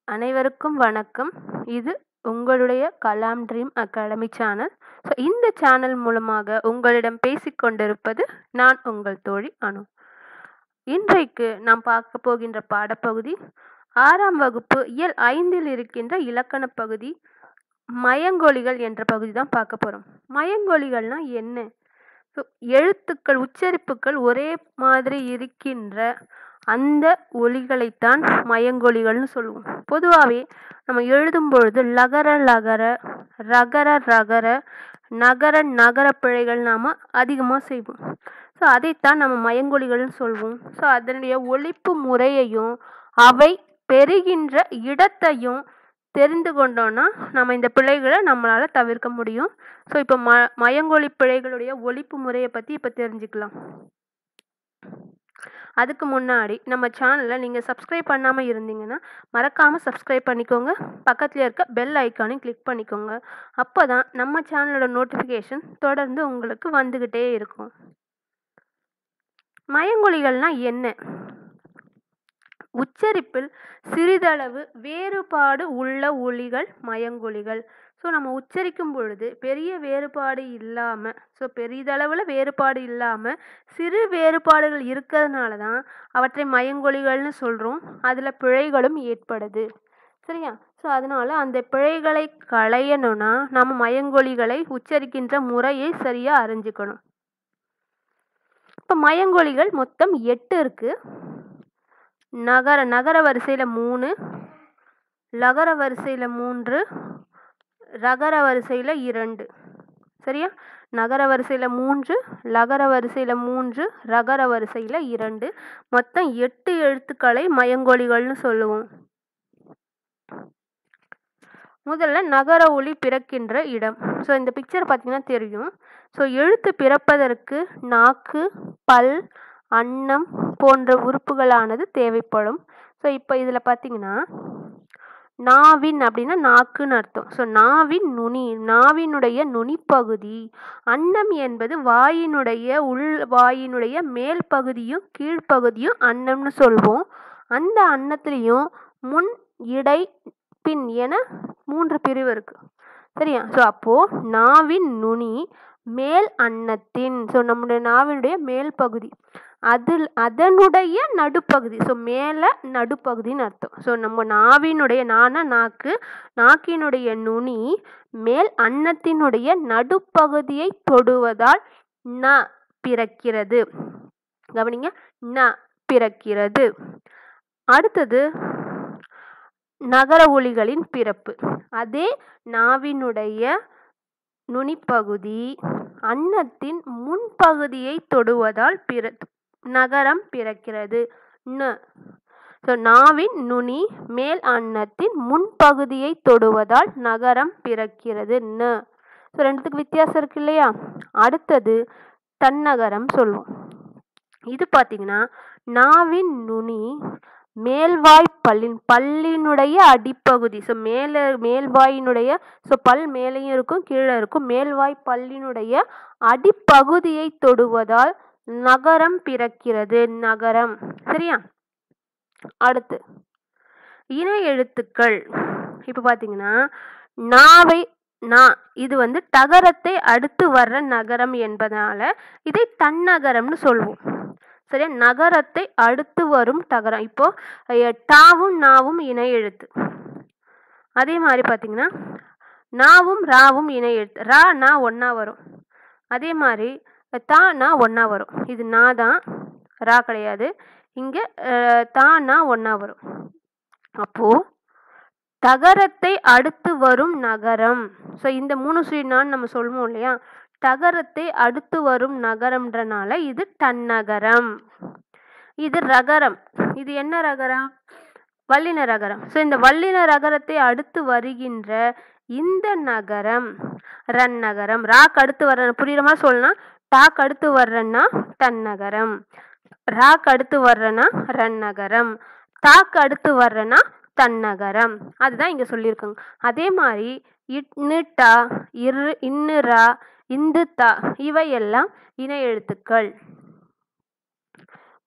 அனைவருக்கும் வணக்கம் இது உங்களுடைய Kalam dream academy channel so இந்த சேனல் மூலமாக உங்களிடம் பேசிக்கொண்டிருப்பது நான் உங்கள் தோழி அனு இன்றைக்கு நாம் பார்க்க போகின்ற பாடப்பகுதி ஆறாம் வகுப்பு இயல் ஐந்தில் இருக்கின்ற இலக்கண பகுதி மயங்கொலிகள் என்ற பகுதி தான் பார்க்க போகிறோம் மயங்கொலிகள்னா என்ன ஸோ எழுத்துக்கள் உச்சரிப்புகள் ஒரே மாதிரி இருக்கின்ற அந்த ஒலிகளைத்தான் மயங்கொலிகள்னு சொல்லுவோம் பொதுவாகவே நம்ம எழுதும் பொழுது லகர லகர ரகர ரகர நகர நகர பிழைகள் நாம் அதிகமாக செய்வோம் ஸோ அதைத்தான் நம்ம மயங்கொலிகள்னு சொல்வோம் ஸோ அதனுடைய ஒலிப்பு முறையையும் அவை பெறுகின்ற இடத்தையும் தெரிந்து கொண்டோன்னா நம்ம இந்த பிழைகளை நம்மளால் தவிர்க்க முடியும் ஸோ இப்போ ம மயங்கொலி பிழைகளுடைய ஒலிப்பு முறையை பற்றி இப்போ தெரிஞ்சுக்கலாம் அதுக்கு முன்னாடி நம்ம சேனலை நீங்கள் சப்ஸ்கிரைப் பண்ணாமல் இருந்தீங்கன்னா மறக்காமல் சப்ஸ்கிரைப் பண்ணிக்கோங்க பக்கத்தில் இருக்க பெல் ஐக்கானையும் கிளிக் பண்ணிக்கோங்க அப்போ தான் நம்ம சேனலோட நோட்டிஃபிகேஷன் தொடர்ந்து உங்களுக்கு வந்துக்கிட்டே இருக்கும் மயங்கொலிகள்னா என்ன உச்சரிப்பில் சிறிதளவு வேறுபாடு உள்ள ஒலிகள் மயங்கொலிகள் ஸோ நம்ம உச்சரிக்கும் பொழுது பெரிய வேறுபாடு இல்லாமல் ஸோ பெரிதளவில் வேறுபாடு இல்லாமல் சிறு வேறுபாடுகள் இருக்கிறதுனால தான் அவற்றை மயங்கொலிகள்னு சொல்கிறோம் அதில் பிழைகளும் ஏற்படுது சரியா ஸோ அதனால் அந்த பிழைகளை களையணும்னா நம்ம மயங்கொலிகளை உச்சரிக்கின்ற முறையை சரியாக அறிஞ்சுக்கணும் இப்போ மயங்கொலிகள் மொத்தம் எட்டு இருக்குது நகர நகர வரிசையில் மூணு லகர வரிசையில் மூன்று ரகர வரிசையில் இரண்டு சரியா நகர வரிசையில் மூன்று லகர வரிசையில் மூன்று ரகர வரிசையில் இரண்டு மொத்தம் எட்டு எழுத்துக்களை மயங்கொலிகள்னு சொல்லுவோம் முதல்ல நகர ஒளி பிறக்கின்ற இடம் ஸோ இந்த பிக்சர் பார்த்தீங்கன்னா தெரியும் ஸோ எழுத்து பிறப்பதற்கு நாக்கு பல் அன்னம் போன்ற உறுப்புகளானது தேவைப்படும் ஸோ இப்போ இதில் பார்த்தீங்கன்னா நாவின் அப்படின்னா நாக்குன்னு அர்த்தம் ஸோ நாவின் நுனி நாவினுடைய நுனிப்பகுதி அன்னம் என்பது வாயினுடைய உள் வாயினுடைய மேல் பகுதியும் கீழ்ப்பகுதியும் அன்னம்னு சொல்வோம் அந்த அன்னத்துலேயும் முன் இடை பின் என மூன்று பிரிவு இருக்குது சரியா ஸோ அப்போது நாவின் நுனி மேல் அன்னத்தின் ஸோ நம்முடைய நாவினுடைய மேல் பகுதி அதில் அதனுடைய நடுப்பகுதி ஸோ மேலே நடுப்பகுதின்னு அர்த்தம் ஸோ நம்ம நாவினுடைய நான நாக்கு நாக்கினுடைய நுனி மேல் அன்னத்தினுடைய நடுப்பகுதியை தொடுவதால் ந பிறக்கிறது கவனிங்க ந பிறக்கிறது அடுத்தது நகர ஒலிகளின் பிறப்பு அதே நாவினுடைய நுனிப்பகுதி அன்னத்தின் முன்பகுதியை தொடுவதால் பிற நகரம் பிறக்கிறது ந ஸோ நாவின் நுனி மேல் அன்னத்தின் முன்பகுதியை தொடுவதால் நகரம் பிறக்கிறது ந ஸோ ரெண்டுத்துக்கு வித்தியாசம் இருக்கு இல்லையா அடுத்தது தன்னகரம் சொல்லுவோம் இது பார்த்தீங்கன்னா நாவின் நுனி மேல்வாய் பல்லின் பல்லினுடைய அடிப்பகுதி ஸோ மேலே மேல்வாயினுடைய ஸோ பல் மேலேயும் இருக்கும் கீழே இருக்கும் மேல்வாய் பல்லினுடைய அடிப்பகுதியை தொடுவதால் நகரம் பிறக்கிறது நகரம் சரியா அடுத்து இணை எழுத்துக்கள் இப்போ பார்த்தீங்கன்னா நாவை நா இது வந்து தகரத்தை அடுத்து வர்ற நகரம் என்பதனால இதை தன்னகரம்னு சொல்வோம் சரியா நகரத்தை அடுத்து வரும் தகரம் இப்போ டாவும் நாவும் இணை எழுத்து அதே மாதிரி பார்த்தீங்கன்னா நாவும் ராவும் இணை எழுத்து ரா நா ஒன்றா வரும் அதே மாதிரி தா நா ஒன்றா வரும் இது நா தான் ரா கிடையாது இங்கே தா நா ஒன்றா வரும் அப்போது தகரத்தை அடுத்து வரும் நகரம் ஸோ இந்த மூணு சுயினான்னு நம்ம சொல்லுவோம் இல்லையா தகரத்தை அடுத்து வரும் நகரம்ன்றனால இது தன்னகரம் இது ரகரம் இது என்ன ரகரம் வல்லின ரகரம் ஸோ இந்த வல்லின ரகரத்தை அடுத்து வருகின்ற இந்த நகரம் ரன் நகரம் ராக்கு அடுத்து வர்ற புரியுற மாதிரி சொல்லலாம் டாக்கு அடுத்து வர்றன்னா தன்னகரம் ராக்கு அடுத்து வர்றனா ரன் நகரம் தாக்கு அடுத்து வர்றனா தன்னகரம் அதுதான் இங்கே சொல்லியிருக்காங்க அதே மாதிரி இட்னுட்டா இரு இன்னுரா இந்து தா இவையெல்லாம் இணை எழுத்துக்கள்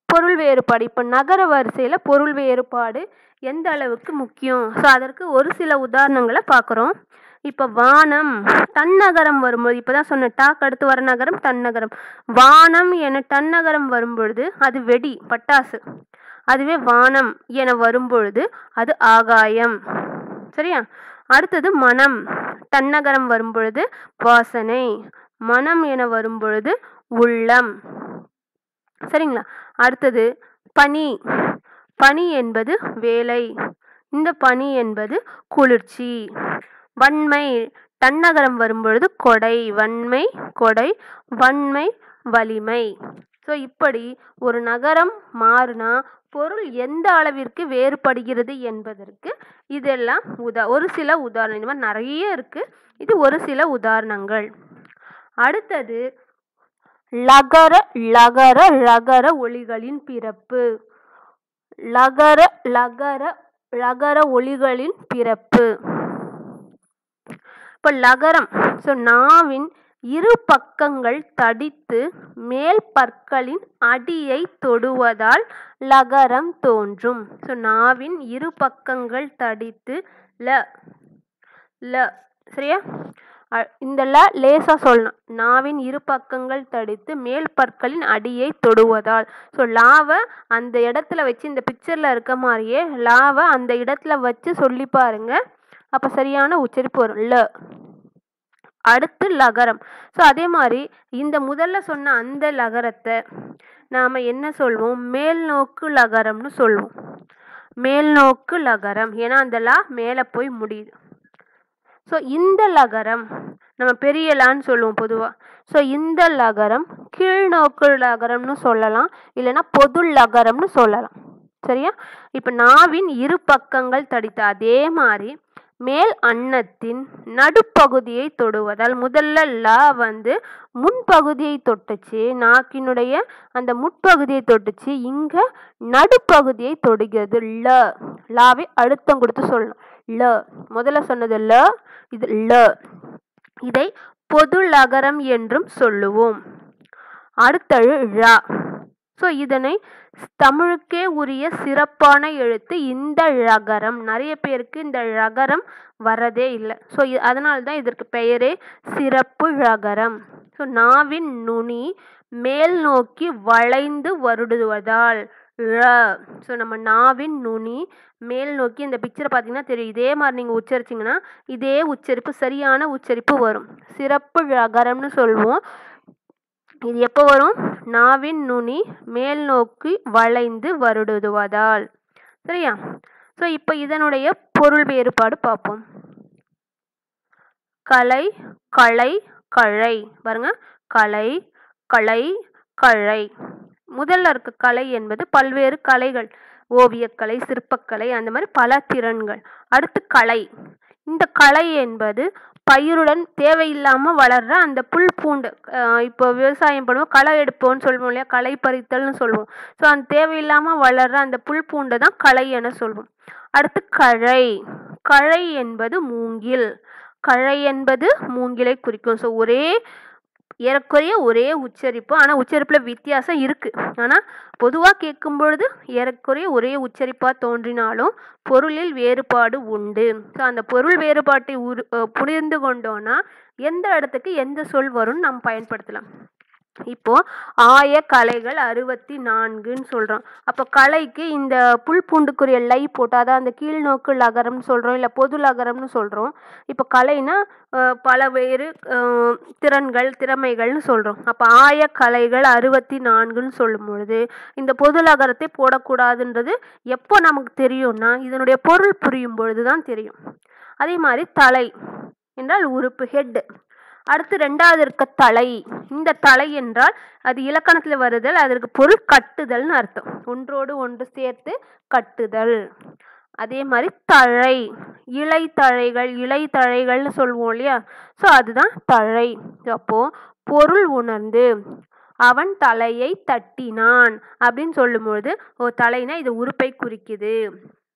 பொருள் வேறுபாடு இப்போ நகர வரிசையில் பொருள் வேறுபாடு எந்த அளவுக்கு முக்கியம் ஸோ அதற்கு ஒரு சில உதாரணங்களை பார்க்குறோம் இப்போ வானம் தன்னகரம் வரும்போது இப்போ தான் சொன்ன டாக் அடுத்து வர நகரம் தன்னகரம் வானம் என தன்னகரம் வரும்பொழுது அது வெடி பட்டாசு அதுவே வானம் என வரும்பொழுது அது ஆகாயம் சரியா அடுத்தது மனம் தன்னகரம் வரும்பொழுது வாசனை மனம் என வரும்பொழுது உள்ளம் சரிங்களா அடுத்தது பனி பனி என்பது வேலை இந்த பனி என்பது குளிர்ச்சி வன்மை தன்னகரம் வரும்பொழுது கொடை வன்மை கொடை வன்மை வலிமை ஸோ இப்படி ஒரு நகரம் மாறுனா பொருள் எந்த அளவிற்கு வேறுபடுகிறது என்பதற்கு இதெல்லாம் உதா ஒரு சில உதாரணம் இந்த மாதிரி நிறைய இருக்கு இது ஒரு சில உதாரணங்கள் அடுத்தது லகர லகர லகர ஒளிகளின் பிறப்பு லகர லகர லகர ஒளிகளின் பிறப்பு இப்போ லகரம் ஸோ நாவின் இரு பக்கங்கள் தடித்து மேல் பற்களின் அடியை தொடுவதால் லகரம் தோன்றும் ஸோ நாவின் இரு பக்கங்கள் தடித்து ல ல சரியா அ- இந்த ல லேசா சொல்லணும் நாவின் இரு பக்கங்கள் தடித்து மேல் பற்களின் அடியை தொடுவதால் ஸோ லாவை அந்த இடத்துல வச்சு இந்த பிக்சர்ல இருக்க மாதிரியே லாவை அந்த இடத்துல வச்சு சொல்லி பாருங்க அப்ப சரியான உச்சரிப்பு வரும் ல அடுத்து லகரம் ஸோ அதே மாதிரி இந்த முதல்ல சொன்ன அந்த லகரத்தை நாம் என்ன சொல்வோம் மேல் நோக்கு லகரம்னு சொல்வோம் மேல் நோக்கு லகரம் ஏன்னா அந்த லா மேலே போய் முடியுது ஸோ இந்த லகரம் நம்ம பெரிய லான்னு சொல்லுவோம் பொதுவாக ஸோ இந்த லகரம் கீழ்நோக்கு லகரம்னு சொல்லலாம் இல்லைன்னா பொது லகரம்னு சொல்லலாம் சரியா இப்போ நாவின் இரு பக்கங்கள் தடித்த அதே மாதிரி மேல் அன்னத்தின் நடுப்பகுதியை தொடுவதால் முதல்ல லா வந்து முன்பகுதியை தொட்டுச்சு நாக்கினுடைய அந்த முற்பகுதியை தொட்டுச்சு இங்க நடுப்பகுதியை தொடுகிறது ல லாவை அழுத்தம் கொடுத்து சொல்லணும் ல முதல்ல சொன்னது ல இது ல இதை பொது லகரம் என்றும் சொல்லுவோம் அடுத்தது ழ ஸோ இதனை தமிழுக்கே உரிய சிறப்பான எழுத்து இந்த ழகரம் நிறைய பேருக்கு இந்த ழகரம் வரதே இல்லை ஸோ அதனால தான் இதற்கு பெயரே சிறப்பு ழகரம் ஸோ நாவின் நுனி மேல் நோக்கி வளைந்து வருடுவதால் ழ ஸோ நம்ம நாவின் நுனி மேல் நோக்கி இந்த பிக்சரை பார்த்தீங்கன்னா தெரியும் இதே மாதிரி நீங்கள் உச்சரிச்சிங்கன்னா இதே உச்சரிப்பு சரியான உச்சரிப்பு வரும் சிறப்பு ழகரம்னு சொல்லுவோம் இது எப்போ வரும் நாவின் நுனி மேல் நோக்கி வளைந்து வருடுவதால் சரியா ஸோ இப்போ இதனுடைய பொருள் வேறுபாடு பார்ப்போம் கலை களை கழை பாருங்க கலை களை கழை முதல்ல இருக்க கலை என்பது பல்வேறு கலைகள் ஓவியக்கலை சிற்பக்கலை அந்த மாதிரி பல திறன்கள் அடுத்து கலை இந்த கலை என்பது பயிருடன் தேவையில்லாமல் வளர்ற அந்த புல் பூண்டு அஹ் இப்போ விவசாயம் பண்ணுவோம் களை எடுப்போம்னு சொல்லுவோம் இல்லையா களை பறித்தல்னு சொல்லுவோம் ஸோ அந்த தேவையில்லாமல் வளர்ற அந்த புல் பூண்டை தான் களை என சொல்வோம் அடுத்து கழை கழை என்பது மூங்கில் கழை என்பது மூங்கிலை குறிக்கும் ஸோ ஒரே ஏறக்குறைய ஒரே உச்சரிப்பு ஆனால் உச்சரிப்பில் வித்தியாசம் இருக்குது ஆனால் பொதுவாக கேட்கும் பொழுது ஏறக்குறைய ஒரே உச்சரிப்பாக தோன்றினாலும் பொருளில் வேறுபாடு உண்டு ஸோ அந்த பொருள் வேறுபாட்டை உரு அஹ் புரிந்து கொண்டோன்னா எந்த இடத்துக்கு எந்த சொல் வரும்னு நம்ம பயன்படுத்தலாம் இப்போ ஆய கலைகள் அறுபத்தி நான்குன்னு சொல்றோம் அப்போ கலைக்கு இந்த புல் பூண்டுக்குரிய லை போட்டால் தான் அந்த கீழ்நோக்கு லகரம்னு சொல்றோம் இல்லை பொது லகரம்னு சொல்றோம் இப்போ கலைனா அஹ், பல வேறு அஹ், திறன்கள் திறமைகள்னு சொல்றோம் அப்போ ஆய கலைகள் அறுபத்தி நான்குன்னு சொல்லும் பொழுது இந்த பொது லகரத்தை போடக்கூடாதுன்றது எப்போ நமக்கு தெரியும்னா இதனுடைய பொருள் புரியும் பொழுது தான் தெரியும் அதே மாதிரி தலை என்றால் உறுப்பு ஹெட் அடுத்து ரெண்டாவது இருக்க தலை இந்த தலை என்றால் அது இலக்கணத்தில் வருதல் அதற்கு பொருள் கட்டுதல்னு அர்த்தம் ஒன்றோடு ஒன்று சேர்த்து கட்டுதல் அதே மாதிரி தழை இலை தழைகள் இலை தழைகள்னு சொல்லுவோம் இல்லையா ஸோ அதுதான் தழை அப்போ பொருள் உணர்ந்து அவன் தலையை தட்டினான் அப்படின்னு சொல்லும்பொழுது ஓ தலைனா இது உறுப்பை குறிக்குது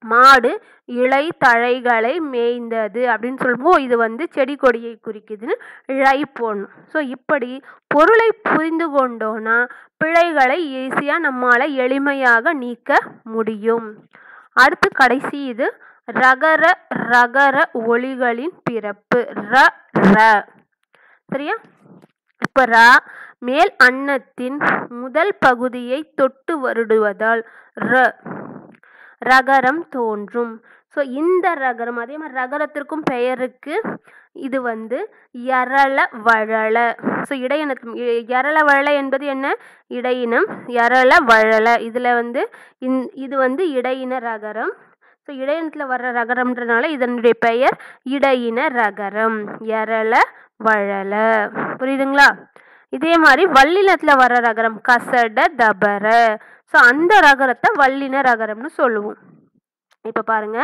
மாடு இலை தழைகளை மேய்ந்தது அப்படின்னு சொல்லும்போது இது வந்து செடி கொடியை குறிக்குதுன்னு ழை போடணும் ஸோ இப்படி பொருளை புரிந்து கொண்டோன்னா பிழைகளை ஈஸியாக நம்மால் எளிமையாக நீக்க முடியும் அடுத்து கடைசி இது ரகர ரகர ஒளிகளின் பிறப்பு ர ர சரியா இப்போ ர மேல் அன்னத்தின் முதல் பகுதியை தொட்டு வருடுவதால் ர ரகரம் தோன்றும் ஸோ இந்த ரகரம் அதே மாதிரி ரகரத்திற்கும் பெயருக்கு இது வந்து யரள வழல ஸோ இடையினத்தும் இ- யரள வழல என்பது என்ன இடையினம் யரள வழல இதில் வந்து இந் இது வந்து இடையின ரகரம் ஸோ இடையினத்தில் வர்ற ரகரம்ன்றனால இதனுடைய பெயர் இடையின ரகரம் யரள வழல புரியுதுங்களா இதே மாதிரி வல்லினத்தில் வர்ற ரகரம் கசட தபர ஸோ அந்த ரகரத்தை வல்லின ரகரம்னு சொல்லுவோம் இப்போ பாருங்க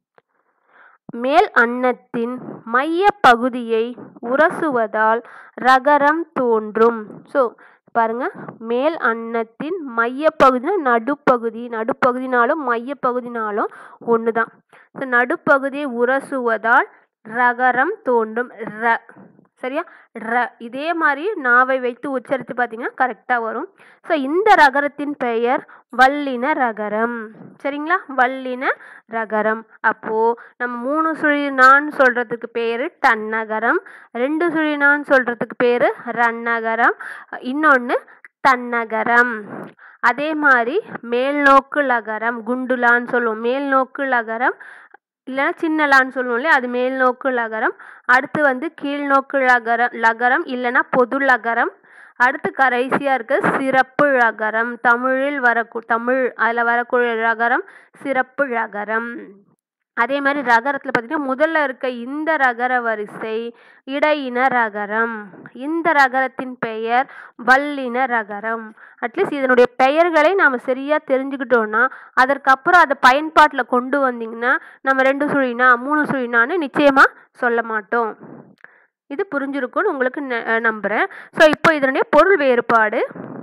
மேல் அன்னத்தின் மைய பகுதியை உரசுவதால் ரகரம் தோன்றும் ஸோ பாருங்க மேல் அன்னத்தின் மைய பகுதினா நடுப்பகுதி நடுப்பகுதினாலும் மைய பகுதினாலும் ஒன்று தான் ஸோ நடுப்பகுதியை உரசுவதால் ரகரம் தோன்றும் ர சரியா ர இதே மாதிரி நாவை வைத்து உச்சரித்து பார்த்தீங்கன்னா கரெக்டாக வரும் ஸோ இந்த ரகரத்தின் பெயர் வல்லின ரகரம் சரிங்களா வல்லின ரகரம் அப்போது நம்ம மூணு சுழி நான் சொல்கிறதுக்கு பேர் டன்னகரம் ரெண்டு சுழி நான் சொல்கிறதுக்கு பேர் ரன்னகரம் இன்னொன்று தன்னகரம் அதே மாதிரி மேல்நோக்கு லகரம் குண்டுலான்னு சொல்லுவோம் மேல்நோக்கு லகரம் இல்லைன்னா சின்னலான்னு சொல்லுவோம் இல்லையா அது மேல்நோக்கு லகரம் அடுத்து வந்து கீழ்நோக்கு லகரம் லகரம் இல்லைன்னா பொது லகரம் அடுத்து கடைசியாக இருக்க சிறப்பு ழகரம் தமிழில் வரக்கூ தமிழ் அதில் வரக்கூடிய ரகரம் சிறப்பு ழகரம் அதே மாதிரி ரகரத்தில் பார்த்தீங்கன்னா முதல்ல இருக்க இந்த ரகர வரிசை இடையின ரகரம் இந்த ரகரத்தின் பெயர் வல்லின ரகரம் அட்லீஸ்ட் இதனுடைய பெயர்களை நாம் சரியாக தெரிஞ்சுக்கிட்டோன்னா அதற்கப்புறம் அதை பயன்பாட்டில் கொண்டு வந்தீங்கன்னா நம்ம ரெண்டு சுழினா மூணு சுழினான்னு நிச்சயமாக சொல்ல மாட்டோம் இது புரிஞ்சிருக்கும்னு உங்களுக்கு ந- நம்புகிறேன் ஸோ இப்போ இதனுடைய பொருள் வேறுபாடு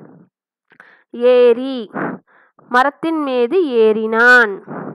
ஏரி மரத்தின் மீது ஏறினான்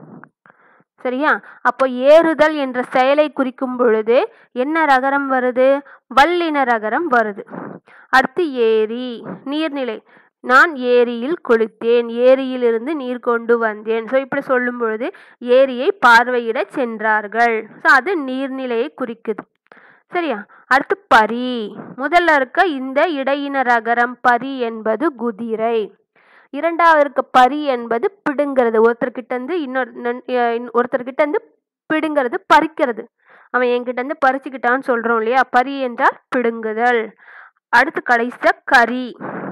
சரியா அப்போ ஏறுதல் என்ற செயலை குறிக்கும் பொழுது என்ன ரகரம் வருது வல்லின ரகரம் வருது அடுத்து ஏரி நீர்நிலை நான் ஏரியில் குளித்தேன் ஏரியிலிருந்து நீர் கொண்டு வந்தேன் ஸோ இப்படி சொல்லும் பொழுது ஏரியை பார்வையிட சென்றார்கள் ஸோ அது நீர்நிலையை குறிக்குது சரியா அடுத்து பரி முதல்ல இருக்க இந்த இடையின ரகரம் பரி என்பது குதிரை இரண்டாவது இருக்க பரி என்பது பிடுங்கிறது ஒருத்தர்கிட்ட இருந்து இன்னொரு நன்- அஹ் இன்- ஒருத்தர்கிட்ட இருந்து பிடுங்கிறது பறிக்கிறது அவன் என்கிட்ட இருந்து பறிச்சுக்கிட்டான்னு சொல்றோம் இல்லையா பரி என்றால் பிடுங்குதல் அடுத்து கடைசியா கரி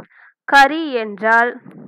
கரி என்றால்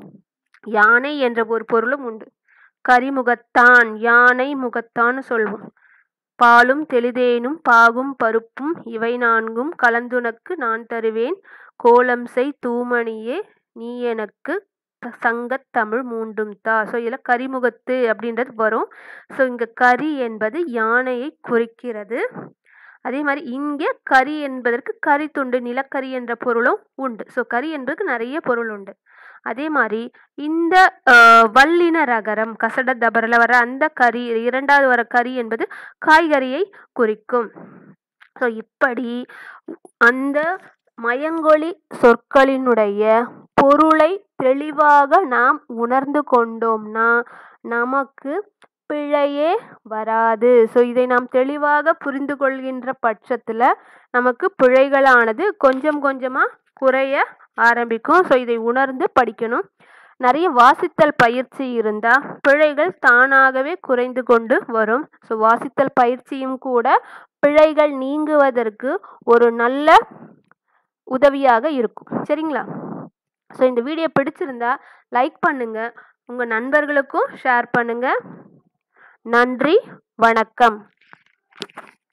யானை என்ற ஒரு பொருளும் உண்டு கரிமுகத்தான் யானை முகத்தான்னு சொல்வோம் பாலும் தெளிதேனும் பாகும் பருப்பும் இவை நான்கும் கலந்துனக்கு நான் தருவேன் கோலம் செய் தூமணியே நீ எனக்கு த- சங்கத் தமிழ் மூண்டும் தா ஸோ இதில் கரிமுகத்து அப்படின்றது வரும் ஸோ இங்கே கரி என்பது யானையை குறிக்கிறது அதே மாதிரி இங்கே கரி என்பதற்கு கரி துண்டு நிலக்கரி என்ற பொருளும் உண்டு ஸோ கரி என்பதற்கு நிறைய பொருள் உண்டு அதே மாதிரி இந்த அஹ், வல்லின ரகரம் கசட தபரில் வர அந்த கரி இரண்டாவது வர கரி என்பது காய்கறியை குறிக்கும் ஸோ இப்படி அந்த மயங்கொலி சொற்களினுடைய பொருளை தெளிவாக நாம் உணர்ந்து கொண்டோம்னா நமக்கு பிழையே வராது ஸோ இதை நாம் தெளிவாக புரிந்து கொள்கின்ற பட்சத்தில் நமக்கு பிழைகளானது கொஞ்சம் கொஞ்சமாக குறைய ஆரம்பிக்கும் ஸோ இதை உணர்ந்து படிக்கணும் நிறைய வாசித்தல் பயிற்சி இருந்தால் பிழைகள் தானாகவே குறைந்து கொண்டு வரும் ஸோ வாசித்தல் பயிற்சியும் கூட பிழைகள் நீங்குவதற்கு ஒரு நல்ல உதவியாக இருக்கும் சரிங்களா ஸோ இந்த வீடியோ பிடிச்சிருந்தா லைக் பண்ணுங்க உங்கள் நண்பர்களுக்கும் ஷேர் பண்ணுங்க நன்றி வணக்கம்